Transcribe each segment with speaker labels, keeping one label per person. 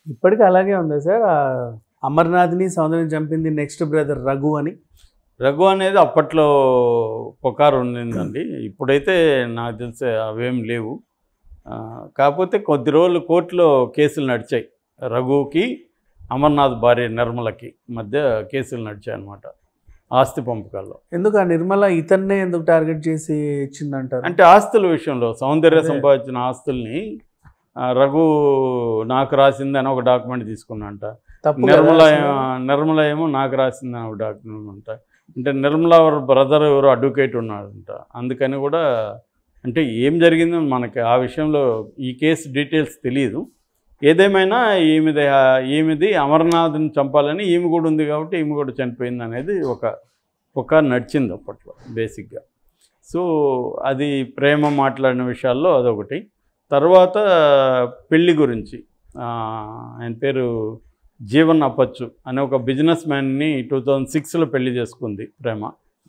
Speaker 1: ఇప్పటికీ అలాగే ఉందా సార్ ఆ అమర్నాథ్ని సౌందర్యం చంపింది నెక్స్ట్ బ్రదర్ రఘు అని
Speaker 2: రఘు అనేది అప్పట్లో పుకారు ఉండిందండి ఇప్పుడైతే నాకు తెలిసే అవేం లేవు ఆ, కాకపోతే కొద్ది రోజులు కోర్టులో కేసులు నడిచాయి రఘుకి అమర్నాథ్ భార్య నిర్మలకి మధ్య కేసులు నడిచాయి అనమాట ఆస్తి పంపకాల్లో
Speaker 1: ఎందుకు ఆ నిర్మల ఇతన్నే ఎందుకు టార్గెట్ చేసి ఇచ్చిందంటారు
Speaker 2: అంటే ఆస్తుల విషయంలో సౌందర్య
Speaker 1: అదే.
Speaker 2: సంపాదించిన ఆస్తుల్ని ఆ, రఘు నాకు రాసిందని ఒక డాక్యుమెంట్ తీసుకున్నంట
Speaker 1: తప్పు కదా
Speaker 2: నిర్మల
Speaker 1: అసలు?
Speaker 2: ఏమో- నిర్మల ఏమో నాకు రాసిందని ఒక డాక్యుమెంట్ అంట అంటే నిర్మల ఎవరు బ్రదర్ ఎవరు అడ్వకేట్ ఉన్నాడంట అందుకని కూడా అంటే ఏం జరిగిందో మనకి ఆ విషయంలో ఈ కేసు డీటెయిల్స్ తెలియదు ఏదేమైనా ఈమెది ఈమెది అమర్నాథ్ని చంపాలని ఈమె కూడా ఉంది కాబట్టి ఈమె కూడా చనిపోయింది అనేది ఒక ఒక నడిచింది అప్పట్లో బేసిక్గా సో అది ప్రేమ మాట్లాడిన విషయాల్లో అదొకటి తర్వాత పెళ్లి గురించి ఆ, ఆయన పేరు జీవన్ అపచ్చు అనే ఒక బిజినెస్ మ్యాన్ని టూ థౌజండ్ సిక్స్లో పెళ్లి చేసుకుంది ప్రేమ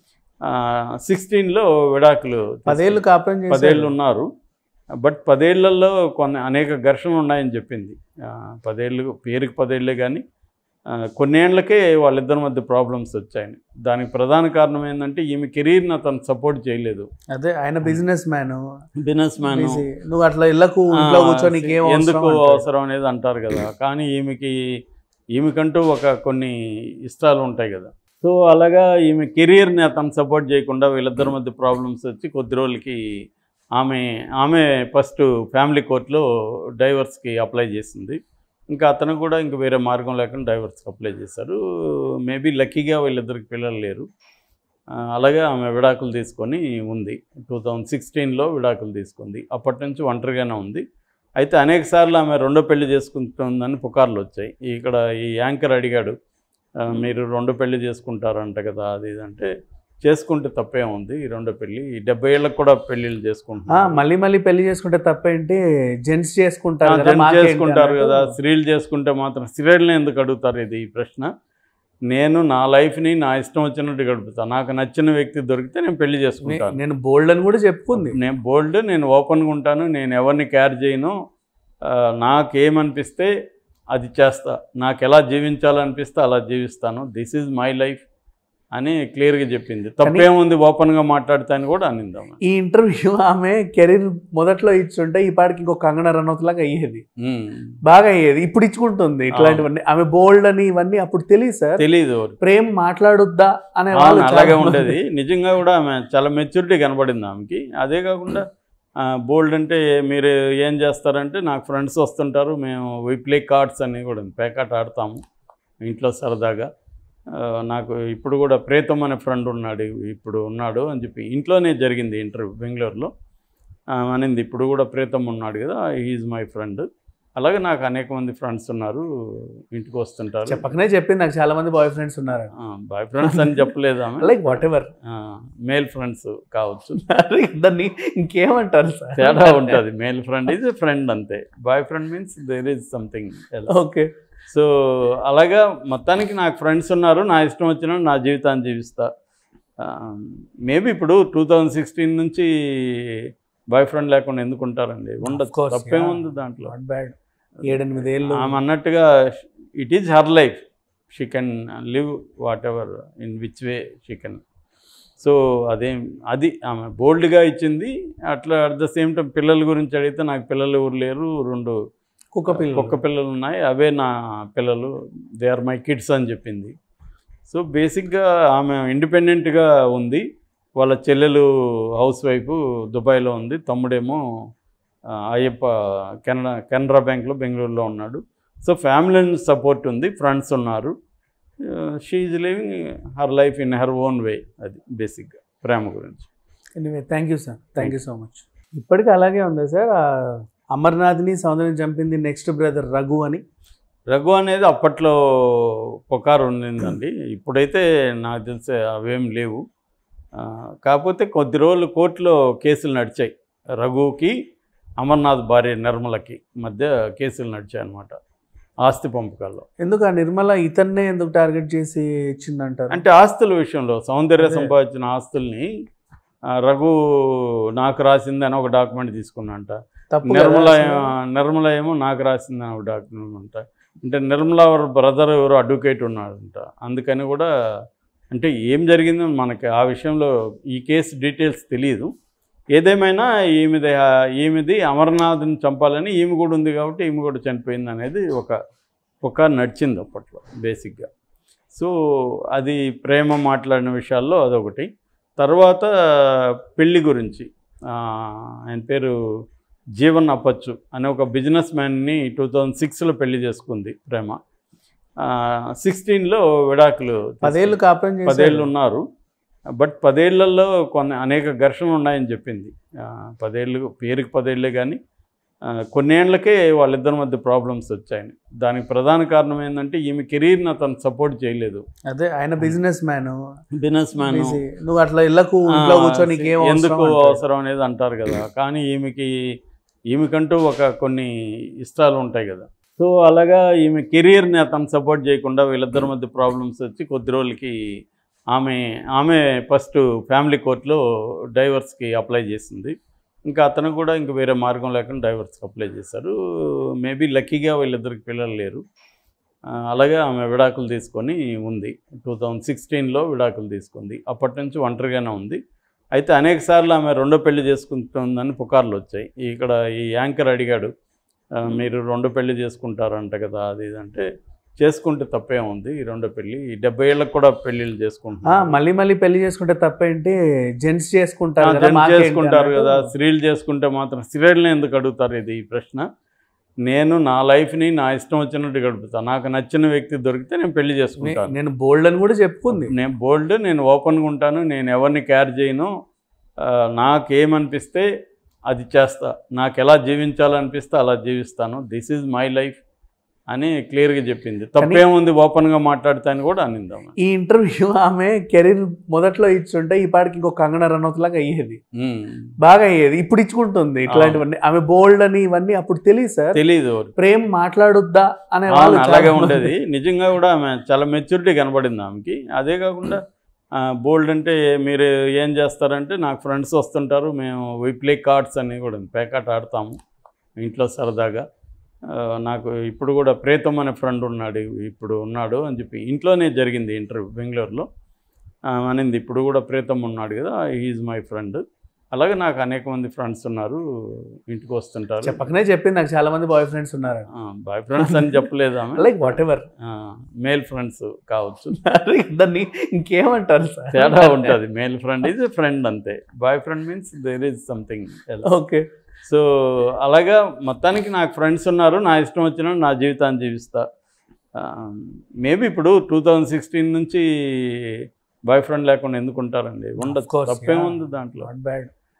Speaker 2: సిక్స్టీన్లో విడాకులు
Speaker 1: పదేళ్ళు కాపురం చేసి
Speaker 2: పదేళ్ళు ఉన్నారు బట్ పదేళ్లలో కొన్ని అనేక ఘర్షణలు ఉన్నాయని చెప్పింది ఆ, పదేళ్ళు పేరుకి పదేళ్ళే కానీ ఆ, కొన్నేళ్లకే వాళ్ళిద్దరి మధ్య ప్రాబ్లమ్స్ వచ్చాయని దానికి ప్రధాన కారణం ఏంటంటే ఈమె కెరీర్ని అతను సపోర్ట్ చేయలేదు
Speaker 1: అదే ఆయన బిజినెస్ మ్యాన్
Speaker 2: బిజినెస్ మ్యాన్
Speaker 1: నువ్వు అట్లా ఇళ్ళకు ఇంట్లో కూర్చొని నీకేం
Speaker 2: ఎందుకు
Speaker 1: అవసరం అంటాడు.
Speaker 2: అవసరం అనేది అంటారు కదా కానీ ఈమెకి ఈమెకంటూ ఒక కొన్ని ఇష్టాలు ఉంటాయి కదా సో అలాగా ఈమె కెరీర్ని అతను సపోర్ట్ చేయకుండా వీళ్ళిద్దరి మధ్య ప్రాబ్లమ్స్ వచ్చి కొద్ది రోజులకి ఆమె ఆమె ఫస్ట్ ఫ్యామిలీ కోర్టులో డైవర్స్కి అప్లై చేసింది ఇంకా అతను కూడా ఇంకా వేరే మార్గం లేకుండా డైవర్స్కి అప్లై చేశారు మేబీ లక్కీగా వీళ్ళిద్దరికి పిల్లలు లేరు ఆ, అలాగే ఆమె విడాకులు తీసుకొని ఉంది టూ థౌజండ్ సిక్స్టీన్లో విడాకులు తీసుకుంది అప్పటి నుంచి ఒంటరిగానే ఉంది అయితే అనేక సార్లు ఆమె రెండో పెళ్లి చేసుకుంటుందని పుకార్లు వచ్చాయి ఇక్కడ ఈ యాంకర్ అడిగాడు "ఆ, మీరు రెండో పెళ్లి చేసుకుంటారంట కదా అది ఇది అంటే చేసుకుంటే తప్పే ఉంది ఈ రెండో పెళ్లి ఈ డెబ్బై ఏళ్ళకి కూడా పెళ్ళిళ్ళు
Speaker 1: ఆ,
Speaker 2: చేసుకుంటున్నారు
Speaker 1: మళ్ళీ మళ్ళీ పెళ్లి చేసుకుంటే తప్పేంటి జెంట్స్
Speaker 2: ఆ,
Speaker 1: చేసుకుంటారు కదా,
Speaker 2: జెంట్స్
Speaker 1: మాకేంటి
Speaker 2: చేసుకుంటారు
Speaker 1: అన్నట్టు.
Speaker 2: కదా స్త్రీలు చేసుకుంటే మాత్రం స్త్రీలని ఎందుకు అడుగుతారు ఇది ఈ ప్రశ్న నేను నా లైఫ్ని నా ఇష్టం వచ్చినట్టు గడుపుతాను నాకు నచ్చిన వ్యక్తి దొరికితే నేను పెళ్లి
Speaker 1: నే-
Speaker 2: చేసుకుంటాను
Speaker 1: నేను బోల్డ్ అని కూడా చెప్పుకుంది
Speaker 2: నేను బోల్డ్ నేను ఓపెన్గా ఉంటాను నేను ఎవరిని కేర్ చేయను ఆ, నాకేమనిపిస్తే అది చేస్తా నాకు ఎలా జీవించాలనిపిస్తే అలా జీవిస్తాను దిస్ ఈజ్ మై లైఫ్ అని క్లియర్గా చెప్పింది తప్పేముంది ఓపెన్గా మాట్లాడితే అని కూడా అనిందాం
Speaker 1: ఈ ఇంటర్వ్యూ ఆమె కెరీర్ మొదట్లో ఇచ్చుంటే ఈ పాటికి ఇంకో కంగన రనౌత్ లాగా అయ్యేది బాగా అయ్యేది ఇప్పుడు ఇచ్చుకుంటుంది ఇట్లాంటివన్నీ ఆమె బోల్డ్ అని ఇవన్నీ అప్పుడు తెలియదు సార్
Speaker 2: తెలీదు
Speaker 1: ప్రేమ మాట్లాడొద్దా అనే
Speaker 2: అవును,
Speaker 1: వాళ్ళు
Speaker 2: అలాగే
Speaker 1: చాలా మంది.
Speaker 2: ఉండేది నిజంగా కూడా ఆమె చాలా మెచ్యూరిటీ కనబడింది ఆమెకి అదే కాకుండా బోల్డ్ అంటే మీరు ఏం చేస్తారంటే నాకు ఫ్రెండ్స్ వస్తుంటారు మేము వి ప్లే కార్డ్స్ అని కూడా పేకాట ఆడతాము ఇంట్లో సరదాగా ఆ, నాకు ఇప్పుడు కూడా ప్రేతం అనే ఫ్రెండ్ ఉన్నాడు ఇప్పుడు ఉన్నాడు అని చెప్పి ఇంట్లోనే జరిగింది ఇంటర్వ్యూ బెంగళూరులో ఆ, అనింది ఇప్పుడు కూడా ప్రేతం ఉన్నాడు కదా ఈజ్ మై ఫ్రెండ్ అలాగే నాకు అనేక మంది ఫ్రెండ్స్ ఉన్నారు ఇంటికి వస్తుంటారు
Speaker 1: చెప్పకనే చెప్పింది నాకు చాలా మంది బాయ్ ఫ్రెండ్స్ ఉన్నారు
Speaker 2: బాయ్ ఫ్రెండ్స్ అని చెప్పలేదు ఆమె
Speaker 1: like whatever
Speaker 2: male friends కావచ్చు
Speaker 1: దాన్ని ఇంకేమంటారు సార్
Speaker 2: తేడా ఉంటుంది మేల్ ఫ్రెండ్ ఈజ్ ఫ్రెండ్ అంతే boyfriend means there is something
Speaker 1: okay
Speaker 2: so అలాగా మొత్తానికి నాకు ఫ్రెండ్స్ ఉన్నారు నా ఇష్టం వచ్చిన నా జీవితాన్ని జీవిస్తా మేబీ ఇప్పుడు టూ థౌజండ్ సిక్స్టీన్ నుంచి బాయ్ ఫ్రెండ్ లేకుండా ఎందుకు ఉంటారండి ఉండదు
Speaker 1: course,
Speaker 2: తప్పేముంది
Speaker 1: yeah.
Speaker 2: దాంట్లో
Speaker 1: నాట్ బ్యాడ్ ఏడెనిమిది ఏళ్ళు
Speaker 2: ఆమె అన్నట్టుగా it is her life she can live whatever in which way she can so అదేం అది ఆమె బోల్డ్గా ఇచ్చింది అట్లా అట్ ద సేమ్ టైం పిల్లల గురించి అడిగితే నాకు పిల్లలు ఎవరు లేరు రెండు
Speaker 1: కుక్క పిల్ల
Speaker 2: కుక్క పిల్లలు ఉన్నాయి అవే నా పిల్లలు దే ఆర్ మై కిడ్స్ అని చెప్పింది సో బేసిక్గా ఆమె ఇండిపెండెంట్గా ఉంది వాళ్ళ చెల్లెలు హౌస్ వైఫ్ దుబాయ్లో ఉంది తమ్ముడేమో ఆ, అయ్యప్ప కెనడా కెనరా బ్యాంక్లో బెంగళూరులో ఉన్నాడు సో ఫ్యామిలీ సపోర్ట్ ఉంది ఫ్రెండ్స్ ఉన్నారు she is living her life in her own way అది బేసిక్గా ప్రేమ గురించి
Speaker 1: anyway thank you sir thank you so much ఇప్పటికీ అలాగే ఉందా సార్ ఆ అమర్నాథ్ని సౌందర్యం చంపింది నెక్స్ట్ బ్రదర్ రఘు అని
Speaker 2: రఘు అనేది అప్పట్లో పుకారు ఉండిందండి ఇప్పుడైతే నాకు తెలిసే అవేం లేవు ఆ, కాకపోతే కొద్ది రోజులు కోర్టులో కేసులు నడిచాయి రఘుకి అమర్నాథ్ భార్య నిర్మలకి మధ్య కేసులు నడిచాయి అన్నమాట ఆస్తి పంపకాల్లో
Speaker 1: ఎందుకు ఆ నిర్మల ఇతన్నే ఎందుకు టార్గెట్ చేసి ఇచ్చిందంటారు
Speaker 2: అంటే ఆస్తుల విషయంలో సౌందర్య
Speaker 1: అదే.
Speaker 2: సంపాదించిన ఆస్తుల్ని ఆ, రఘు నాకు రాసిందని ఒక డాక్యుమెంట్ తీసుకున్నంట
Speaker 1: తప్పు కదా
Speaker 2: నిర్మల
Speaker 1: అసలు.
Speaker 2: నిర్మల ఏమో నాకు రాసిందని ఒక డాక్యుమెంట్ అంట అంటే నిర్మలా వారి బ్రదర్ ఎవరు అడ్వకేట్ ఉన్నాడంట అందుకని కూడా అంటే ఏం జరిగిందో మనకి ఆ విషయంలో ఈ కేసు డీటెయిల్స్ తెలియదు ఏదేమైనా ఈమెది ఈమెది అమర్నాథ్ని చంపాలని ఈమె కూడా ఉంది కాబట్టి ఈమె కూడా చనిపోయింది అనేది ఒక ఒక నడిచింది అప్పట్లో బేసిక్గా సో అది ప్రేమ మాట్లాడిన విషయాల్లో అదొకటి తర్వాత పెళ్లి గురించి ఆ, ఆయన పేరు జీవన్ అప్పచ్చు అనే ఒక బిజినెస్ మ్యాన్ని టూ థౌజండ్ సిక్స్లో పెళ్లి చేసుకుంది ప్రేమ సిక్స్టీన్లో విడాకులు
Speaker 1: పదేళ్ళు కాపురం చేశారు.
Speaker 2: పదేళ్ళు ఉన్నారు బట్ పదేళ్లలో కొన్ని అనేక ఘర్షణలు ఉన్నాయని చెప్పింది ఆ, పదేళ్ళు పేరుకి పదేళ్ళే కానీ ఆ, కొన్నేళ్లకే వాళ్ళిద్దరి మధ్య ప్రాబ్లమ్స్ వచ్చాయని దానికి ప్రధాన కారణం ఏంటంటే ఈమె కెరీర్ని అతను సపోర్ట్ చేయలేదు
Speaker 1: అదే ఆయన బిజినెస్ మ్యాన్
Speaker 2: బిజినెస్ మ్యాన్
Speaker 1: నువ్వు అట్లా ఇళ్ళకు ఇంట్లో కూర్చొని నీకేం అవసరం
Speaker 2: ఎందుకు
Speaker 1: అంటాడు.
Speaker 2: అవసరం అనేది అంటారు కదా కానీ ఈమెకి ఈమెకంటూ ఒక కొన్ని ఇష్టాలు ఉంటాయి కదా సో అలాగా ఈమె కెరీర్ని అతను సపోర్ట్ చేయకుండా వీళ్ళిద్దరి మధ్య ప్రాబ్లమ్స్ వచ్చి కొద్ది రోజులకి ఆమె ఆమె ఫస్ట్ ఫ్యామిలీ కోర్టులో డైవర్స్కి అప్లై చేసింది ఇంకా అతను కూడా ఇంక వేరే మార్గం లేకుండా డైవర్స్కి అప్లై చేశారు మేబీ లక్కీగా వీళ్ళిద్దరికి పిల్లలు లేరు ఆ, అలాగే ఆమె విడాకులు తీసుకొని ఉంది టూ థౌజండ్ సిక్స్టీన్లో విడాకులు తీసుకుంది అప్పటి నుంచి ఒంటరిగానే ఉంది అయితే అనేక సార్లు ఆమె రెండో పెళ్లి చేసుకుంటుందని పుకార్లు వచ్చాయి ఇక్కడ ఈ యాంకర్ అడిగాడు "ఆ, మీరు రెండో పెళ్లి చేసుకుంటారంట కదా అది ఇది అంటే చేసుకుంటే తప్పే ఉంది ఈ రెండో పెళ్లి ఈ డెబ్బై ఏళ్ళకి కూడా పెళ్లిళ్ళు
Speaker 1: ఆ,
Speaker 2: చేసుకుంటున్నారు
Speaker 1: మళ్ళీ మళ్ళీ పెళ్లి చేసుకుంటే తప్పేంటి జెంట్స్ చేసుకుంటారు
Speaker 2: ఆ,
Speaker 1: కదా,
Speaker 2: జెంట్స్
Speaker 1: మాకేంటి
Speaker 2: చేసుకుంటారు కదా
Speaker 1: అన్నట్టు.
Speaker 2: స్త్రీలు చేసుకుంటే మాత్రం స్త్రీలని ఎందుకు అడుగుతారు ఇది ఈ ప్రశ్న నేను నా లైఫ్ని నా ఇష్టం వచ్చినట్టు గడుపుతాను నాకు నచ్చిన వ్యక్తి దొరికితే నేను పెళ్లి
Speaker 1: నే-
Speaker 2: చేసుకుంటాను
Speaker 1: నేను బోల్డ్ అని కూడా చెప్పుకుంది
Speaker 2: నేను బోల్డ్ నేను ఓపెన్గా ఉంటాను నేను ఎవరిని కేర్ చేయను ఆ, నాకేమనిపిస్తే అది చేస్తా నాకు ఎలా జీవించాలనిపిస్తే అలా జీవిస్తాను దిస్ ఈజ్ మై లైఫ్ అని క్లియర్గా చెప్పింది తప్పేముంది ఓపెన్గా మాట్లాడతా అని కూడా అనింది ఆమె.
Speaker 1: ఈ ఇంటర్వ్యూ ఆమె కెరీర్ మొదట్లో ఇచ్చుంటే ఈ పాటికి ఇంకో కంగన రనౌత్ లాగా అయ్యేది
Speaker 2: ఉమ్.
Speaker 1: బాగా అయ్యేది ఇప్పుడు ఇచ్చుకుంటుంది ఇట్లాంటివన్నీ ఆమె బోల్డ్ అని ఇవన్నీ అప్పుడు తెలియదు సార్
Speaker 2: తెలీదు
Speaker 1: ప్రేమ్ మాట్లాడొద్దా అనే
Speaker 2: అవును,
Speaker 1: వాళ్ళు
Speaker 2: అలాగే
Speaker 1: చాలా మంది.
Speaker 2: ఉండేది నిజంగా కూడా ఆమె చాలా మెచ్యూరిటీ కనబడింది ఆమెకి అదే కాకుండా బోల్డ్ అంటే మీరు ఏం చేస్తారంటే నాకు ఫ్రెండ్స్ వస్తుంటారు మేము వి ప్లే కార్డ్స్ అని కూడా పేకాట ఆడతాము ఇంట్లో సరదాగా ఆ, నాకు ఇప్పుడు కూడా ప్రేతం అనే ఫ్రెండ్ ఉన్నాడు ఇప్పుడు ఉన్నాడు అని చెప్పి ఇంట్లోనే జరిగింది ఇంటర్వ్యూ బెంగళూరులో ఆ, అనింది ఇప్పుడు కూడా ప్రీతం ఉన్నాడు కదా ఈజ్ మై ఫ్రెండ్ అలాగే నాకు అనేక మంది ఫ్రెండ్స్ ఉన్నారు ఇంటికి వస్తుంటారు
Speaker 1: చెప్పకనే చెప్పింది నాకు చాలా మంది బాయ్ ఫ్రెండ్స్ ఉన్నారు
Speaker 2: బాయ్ ఫ్రెండ్స్ అని చెప్పలేదు ఆమె
Speaker 1: like whatever
Speaker 2: male friends కావచ్చు
Speaker 1: దాన్ని ఇంకేమంటారు సార్
Speaker 2: తేడా ఉంటుంది మేల్ ఫ్రెండ్ ఈజ్ ఫ్రెండ్ అంతే boyfriend means there is something
Speaker 1: okay
Speaker 2: so అలాగా మొత్తానికి నాకు ఫ్రెండ్స్ ఉన్నారు నా ఇష్టం వచ్చిన నా జీవితాన్ని జీవిస్తా మేబీ ఇప్పుడు టూ థౌజండ్ సిక్స్టీన్ నుంచి బాయ్ ఫ్రెండ్ లేకుండా ఎందుకు ఉంటారండి ఉండదు
Speaker 1: course,
Speaker 2: తప్పేముంది
Speaker 1: yeah.
Speaker 2: దాంట్లో
Speaker 1: నాట్ బ్యాడ్